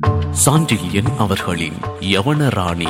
சாண்டில்யன் அவர்களின் யவனராணி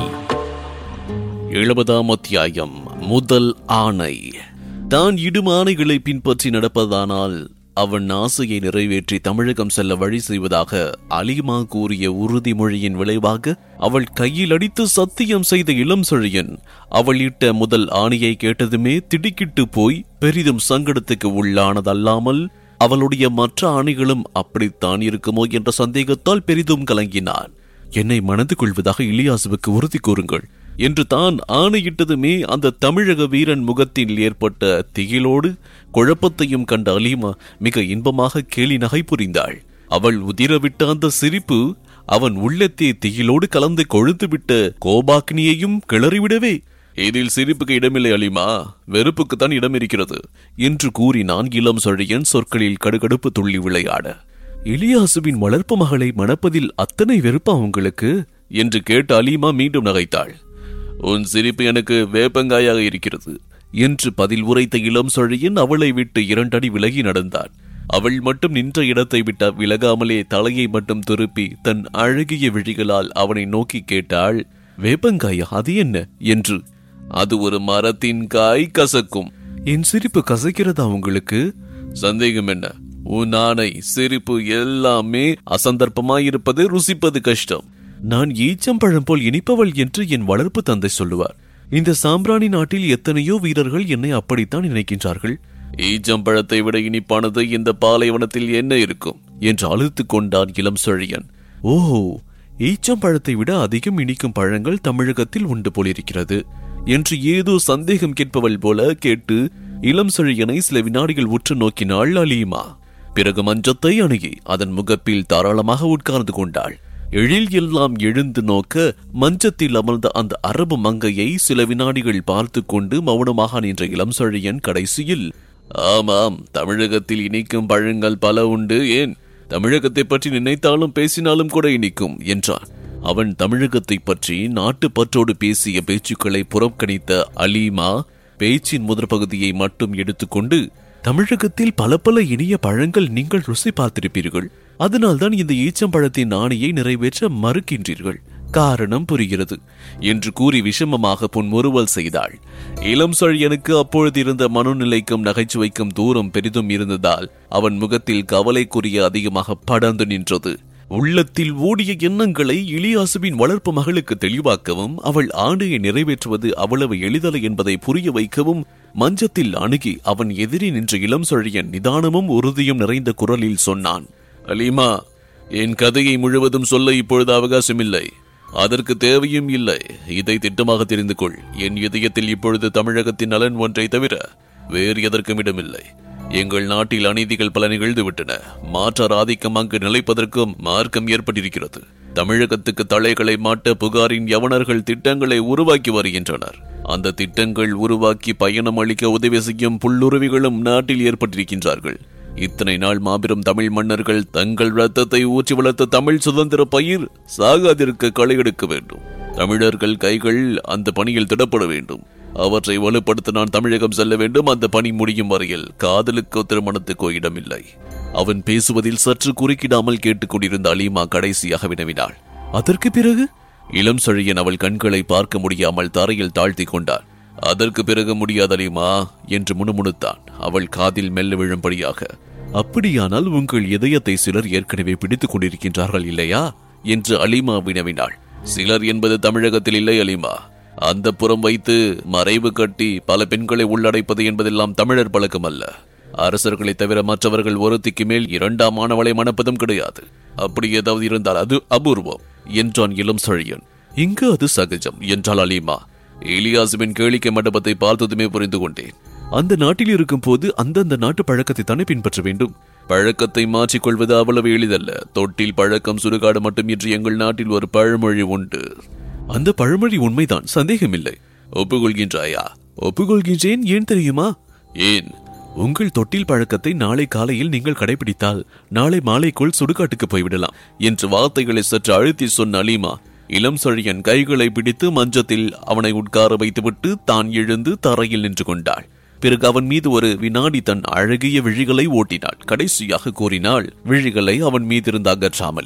எழுபதாம் அத்தியாயம் முதல் ஆணை தான் இடும் ஆணைகளை பின்பற்றி நடப்பதானால் அவன் ஆசையை நிறைவேற்றி தமிழகம் செல்ல வழி செய்வதாக அலிமா கூறிய உறுதிமொழியின் விளைவாக அவள் கையில் அடித்து சத்தியம் செய்த இளம் செழியன் அவள் இட்ட முதல் ஆணையை கேட்டதுமே திடுக்கிட்டு போய் பெரிதும் சங்கடத்துக்கு உள்ளானதல்லாமல் அவளுடைய மற்ற ஆணைகளும் அப்படித்தான் இருக்குமோ என்ற சந்தேகத்தால் பெரிதும் கலங்கினான் என்னை மணந்து கொள்வதாக இலியாசுவுக்கு உறுதி கூறுங்கள் என்று தான் ஆணையிட்டதுமே அந்த தமிழக வீரன் முகத்தில் ஏற்பட்ட திகிலோடு குழப்பத்தையும் கண்ட அலீமா மிக இன்பமாக கேலி நகை புரிந்தாள் அவள் உதிரவிட்ட அந்த சிரிப்பு அவன் உள்ளத்தே திகிலோடு கலந்து கொழுத்துவிட்ட கோபாக்னியையும் கிளறிவிடவே இதில் சிரிப்புக்கு இடமில்லை அலிமா வெறுப்புக்கு தான் இடம் இருக்கிறது என்று கூறினான் இளம் சொழியன் சொற்களில் கடுகடுப்பு துள்ளி விளையாட இலியாசுவின் வளர்ப்பு மகளை மணப்பதில் அத்தனை வெறுப்பா உங்களுக்கு என்று கேட்டு அலீமா மீண்டும் நகைத்தாள் உன் சிரிப்பு எனக்கு வேப்பங்காயாக இருக்கிறது என்று பதில் உரைத்த இளம் சொழியன் அவளை விட்டு இரண்டடி விலகி நடந்தான் அவள் மட்டும் நின்ற இடத்தை விட்ட விலகாமலே தலையை மட்டும் திருப்பி தன் அழகிய விழிகளால் அவனை நோக்கி கேட்டாள் வேப்பங்காயா அது என்ன என்று அது ஒரு மரத்தின் காய் கசக்கும் என் சிரிப்பு கசக்கிறதா உங்களுக்கு சந்தேகம் என்ன உன் ஆணை சிரிப்பு எல்லாமே அசந்தர்ப்பமாயிருப்பது ருசிப்பது கஷ்டம் நான் ஈச்சம்பழம் போல் இனிப்பவள் என்று என் வளர்ப்பு தந்தை சொல்லுவார் இந்த சாம்பிராணி நாட்டில் எத்தனையோ வீரர்கள் என்னை அப்படித்தான் நினைக்கின்றார்கள் ஈச்சம்பழத்தை விட இனிப்பானது இந்த பாலைவனத்தில் என்ன இருக்கும் என்று அழுத்து கொண்டான் இளம் செழியன் ஓஹோ ஈச்சம்பழத்தை விட அதிகம் இனிக்கும் பழங்கள் தமிழகத்தில் உண்டு போலிருக்கிறது என்று ஏதோ சந்தேகம் கேட்பவள் போல கேட்டு இளம் செழியனை சில வினாடிகள் உற்று நோக்கினாள் அலீமா பிறகு மஞ்சத்தை அணுகி அதன் முகப்பில் தாராளமாக உட்கார்ந்து கொண்டாள் எழில் எல்லாம் எழுந்து நோக்க மஞ்சத்தில் அமர்ந்த அந்த அரபு மங்கையை சில வினாடிகள் பார்த்து கொண்டு மௌனமாக நின்ற இளம் செழியன் கடைசியில் ஆமாம் தமிழகத்தில் இனிக்கும் பழங்கள் பல உண்டு ஏன் தமிழகத்தை பற்றி நினைத்தாலும் பேசினாலும் கூட இனிக்கும் என்றான் அவன் தமிழகத்தை பற்றி நாட்டு பற்றோடு பேசிய பேச்சுக்களை புறக்கணித்த அலீமா பேச்சின் முதற் பகுதியை மட்டும் எடுத்துக்கொண்டு தமிழகத்தில் பல பல இனிய பழங்கள் நீங்கள் ருசி பார்த்திருப்பீர்கள் அதனால்தான் இந்த ஈச்சம்பழத்தின் ஆணையை நிறைவேற்ற மறுக்கின்றீர்கள் காரணம் புரிகிறது என்று கூறி விஷமமாக புன்முறுவல் செய்தாள் இளம் சழியனுக்கு அப்பொழுது இருந்த மனநிலைக்கும் நகைச்சுவைக்கும் தூரம் பெரிதும் இருந்ததால் அவன் முகத்தில் கவலைக்குரிய அதிகமாக படர்ந்து நின்றது உள்ளத்தில் ஓடிய எண்ணங்களை இலியாசுவின் வளர்ப்பு மகளுக்கு தெளிவாக்கவும் அவள் ஆணையை நிறைவேற்றுவது அவ்வளவு எளிதல்ல என்பதை புரிய வைக்கவும் மஞ்சத்தில் அணுகி அவன் எதிரே நின்ற இளம் சொழியன் நிதானமும் உறுதியும் நிறைந்த குரலில் சொன்னான் அலீமா என் கதையை முழுவதும் சொல்ல இப்பொழுது அவகாசமில்லை அதற்கு தேவையும் இல்லை இதை திட்டமாக தெரிந்து கொள் என் இதயத்தில் இப்பொழுது தமிழகத்தின் நலன் ஒன்றை தவிர வேறு எதற்கும் இடமில்லை எங்கள் நாட்டில் அநீதிகள் பல நிகழ்ந்துவிட்டன மாற்றார் ஆதிக்கம் அங்கு நிலைப்பதற்கும் மார்க்கம் ஏற்பட்டிருக்கிறது தமிழகத்துக்கு தலைகளை மாட்ட புகாரின் யவனர்கள் திட்டங்களை உருவாக்கி வருகின்றனர் அந்த திட்டங்கள் உருவாக்கி பயணம் அளிக்க உதவி செய்யும் புல்லுருவிகளும் நாட்டில் ஏற்பட்டிருக்கின்றார்கள் இத்தனை நாள் மாபெரும் தமிழ் மன்னர்கள் தங்கள் ரத்தத்தை ஊற்றி வளர்த்த தமிழ் சுதந்திர பயிர் சாகாதிருக்க களை எடுக்க வேண்டும் தமிழர்கள் கைகள் அந்த பணியில் திடப்பட வேண்டும் அவற்றை வலுப்படுத்த நான் தமிழகம் செல்ல வேண்டும் அந்த பணி முடியும் வரையில் காதலுக்கோ திருமணத்துக்கோ இடமில்லை அவன் பேசுவதில் சற்று குறுக்கிடாமல் கேட்டுக்கொண்டிருந்த அலீமா கடைசியாக வினவினாள் அதற்கு பிறகு இளம் செழியன் அவள் கண்களை பார்க்க முடியாமல் தரையில் தாழ்த்தி கொண்டார் அதற்கு பிறகு முடியாது அலீமா என்று முணுமுணுத்தான் அவள் காதில் மெல்ல விழும்படியாக அப்படியானால் உங்கள் இதயத்தை சிலர் ஏற்கனவே பிடித்துக் கொண்டிருக்கின்றார்கள் இல்லையா என்று அலிமா வினவினாள் சிலர் என்பது தமிழகத்தில் இல்லை அலிமா அந்த புறம் வைத்து மறைவு கட்டி பல பெண்களை உள்ளடைப்பது என்பதெல்லாம் தமிழர் பழக்கம் அல்ல அரசர்களை தவிர மற்றவர்கள் ஒருத்திக்கு மேல் இரண்டாம் ஆணவளை மணப்பதும் கிடையாது அப்படி ஏதாவது இருந்தால் அது அபூர்வம் என்றான் இளம் செழியன் இங்கு அது சகஜம் என்றாள் அலிமா எலியாசுவின் கேளிக்கை மண்டபத்தை பார்த்ததுமே புரிந்து கொண்டேன் அந்த நாட்டில் இருக்கும் போது அந்தந்த நாட்டு பழக்கத்தை தானே பின்பற்ற வேண்டும் பழக்கத்தை மாற்றிக்கொள்வது அவ்வளவு எளிதல்ல தொட்டில் பழக்கம் சுடுகாடு மட்டும் என்று எங்கள் நாட்டில் ஒரு பழமொழி உண்டு அந்த பழமொழி உண்மைதான் சந்தேகமில்லை ஒப்புக்கொள்கின்றாயா ஒப்புக்கொள்கின்றேன் ஏன் தெரியுமா ஏன் உங்கள் தொட்டில் பழக்கத்தை நாளை காலையில் நீங்கள் கடைபிடித்தால் நாளை மாலைக்குள் சுடுகாட்டுக்கு போய்விடலாம் என்று வார்த்தைகளை சற்று அழுத்தி சொன்ன அலீமா இளம் செழியன் கைகளை பிடித்து மஞ்சத்தில் அவனை உட்கார வைத்துவிட்டு தான் எழுந்து தரையில் நின்று கொண்டாள் பிறகு அவன் மீது ஒரு வினாடி தன் அழகிய விழிகளை ஓட்டினாள் கடைசியாக கூறினாள் விழிகளை அவன் மீதிருந்து அகற்றாமலே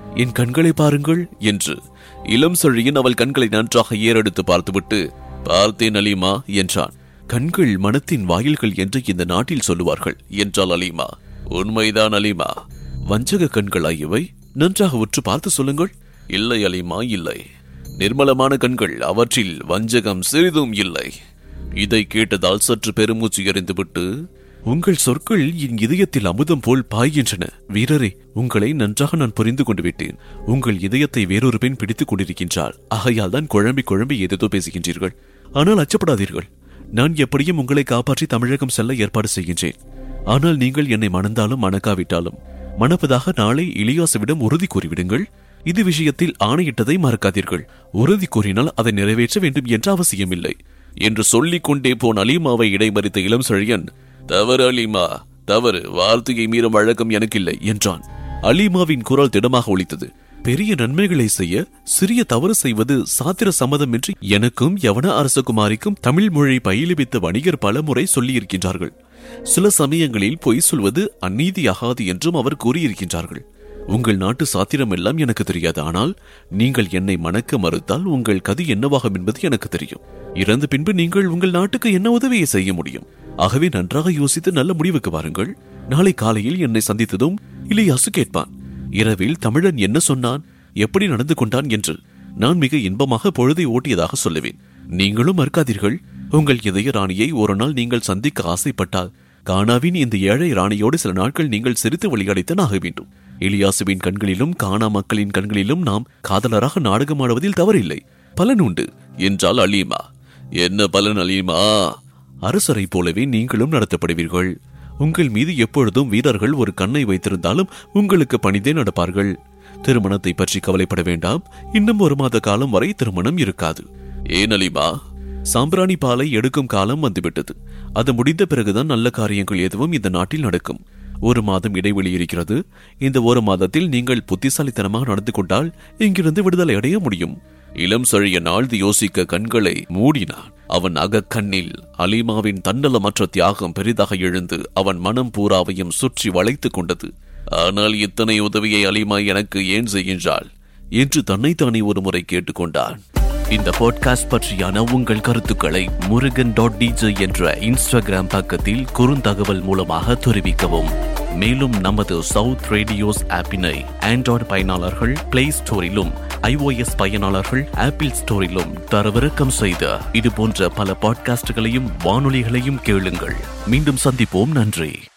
என் கண்களை பாருங்கள் என்று இளம் செழியன் அவள் கண்களை நன்றாக ஏறெடுத்து பார்த்துவிட்டு பார்த்தேன் அலீமா என்றான் கண்கள் மனத்தின் வாயில்கள் என்று இந்த நாட்டில் சொல்லுவார்கள் என்றாள் அலீமா உண்மைதான் அலீமா வஞ்சக கண்களா இவை நன்றாக உற்று பார்த்து சொல்லுங்கள் இல்லை அலீமா இல்லை நிர்மலமான கண்கள் அவற்றில் வஞ்சகம் சிறிதும் இல்லை இதை கேட்டதால் சற்று பெருமூச்சு எறிந்துவிட்டு உங்கள் சொற்கள் என் இதயத்தில் அமுதம் போல் பாய்கின்றன வீரரே உங்களை நன்றாக நான் புரிந்து கொண்டு விட்டேன் உங்கள் இதயத்தை வேறொரு பெண் பிடித்துக் கொண்டிருக்கின்றாள் ஆகையால் தான் குழம்பி குழம்பி ஏதேதோ பேசுகின்றீர்கள் ஆனால் அச்சப்படாதீர்கள் நான் எப்படியும் உங்களை காப்பாற்றி தமிழகம் செல்ல ஏற்பாடு செய்கின்றேன் ஆனால் நீங்கள் என்னை மணந்தாலும் மணக்காவிட்டாலும் மணப்பதாக நாளை இலியாசுவிடம் உறுதி கூறிவிடுங்கள் இது விஷயத்தில் ஆணையிட்டதை மறக்காதீர்கள் உறுதி கூறினால் அதை நிறைவேற்ற வேண்டும் என்ற அவசியமில்லை என்று சொல்லிக் கொண்டே போன அலீமாவை இடைமறித்த இளம் செழியன் தவறு அலீமா தவறு வார்த்தையை மீறும் வழக்கம் எனக்கில்லை என்றான் அலீமாவின் குரல் திடமாக ஒலித்தது பெரிய நன்மைகளை செய்ய சிறிய தவறு செய்வது சாத்திர சம்மதமின்றி எனக்கும் யவன அரசகுமாரிக்கும் தமிழ் மொழி பயிலுவித்த வணிகர் பல முறை சொல்லியிருக்கின்றார்கள் சில சமயங்களில் பொய் சொல்வது அநீதியாகாது என்றும் அவர் கூறியிருக்கின்றார்கள் உங்கள் நாட்டு சாத்திரம் எல்லாம் எனக்கு தெரியாது ஆனால் நீங்கள் என்னை மணக்க மறுத்தால் உங்கள் கதி என்னவாகும் என்பது எனக்கு தெரியும் இறந்த பின்பு நீங்கள் உங்கள் நாட்டுக்கு என்ன உதவியை செய்ய முடியும் ஆகவே நன்றாக யோசித்து நல்ல முடிவுக்கு வாருங்கள் நாளை காலையில் என்னை சந்தித்ததும் இளையாசு கேட்பான் இரவில் தமிழன் என்ன சொன்னான் எப்படி நடந்து கொண்டான் என்று நான் மிக இன்பமாக பொழுதை ஓட்டியதாக சொல்லுவேன் நீங்களும் மறுக்காதீர்கள் உங்கள் இதய ராணியை ஒரு நாள் நீங்கள் சந்திக்க ஆசைப்பட்டால் கானாவின் இந்த ஏழை ராணியோடு சில நாட்கள் நீங்கள் சிரித்து விளையாடித்தான் ஆக வேண்டும் எலியாசுவின் கண்களிலும் கானா மக்களின் கண்களிலும் நாம் காதலராக நாடகமாடுவதில் தவறில்லை பலன் உண்டு என்றால் அலீமா என்ன பலன் அலீமா அரசரை போலவே நீங்களும் நடத்தப்படுவீர்கள் உங்கள் மீது எப்பொழுதும் வீரர்கள் ஒரு கண்ணை வைத்திருந்தாலும் உங்களுக்கு பணிந்தே நடப்பார்கள் திருமணத்தை பற்றி கவலைப்பட வேண்டாம் இன்னும் ஒரு மாத காலம் வரை திருமணம் இருக்காது ஏன் அலிமா சாம்பிராணி பாலை எடுக்கும் காலம் வந்துவிட்டது அது முடிந்த பிறகுதான் நல்ல காரியங்கள் எதுவும் இந்த நாட்டில் நடக்கும் ஒரு மாதம் இடைவெளி இருக்கிறது இந்த ஒரு மாதத்தில் நீங்கள் புத்திசாலித்தனமாக நடந்து கொண்டால் இங்கிருந்து விடுதலை அடைய முடியும் இளம் செழிய நாழ்ந்து யோசிக்க கண்களை மூடினான் அவன் அகக்கண்ணில் அலிமாவின் தன்னலமற்ற தியாகம் பெரிதாக எழுந்து அவன் மனம் பூராவையும் சுற்றி வளைத்துக் கொண்டது ஆனால் இத்தனை உதவியை அலிமா எனக்கு ஏன் செய்கின்றாள் என்று தன்னைத்தானே ஒரு முறை கேட்டுக்கொண்டான் இந்த பாட்காஸ்ட் பற்றியான உங்கள் கருத்துக்களை முருகன் டாட் டிஜே என்ற இன்ஸ்டாகிராம் பக்கத்தில் குறுந்தகவல் மூலமாக தெரிவிக்கவும் மேலும் நமது சவுத் ரேடியோஸ் ஆப்பினை ஆண்ட்ராய்டு பயனாளர்கள் பிளே ஸ்டோரிலும் ஐஓஎஸ் பயனாளர்கள் ஆப்பிள் ஸ்டோரிலும் தரவிறக்கம் செய்த இது போன்ற பல பாட்காஸ்டுகளையும் வானொலிகளையும் கேளுங்கள் மீண்டும் சந்திப்போம் நன்றி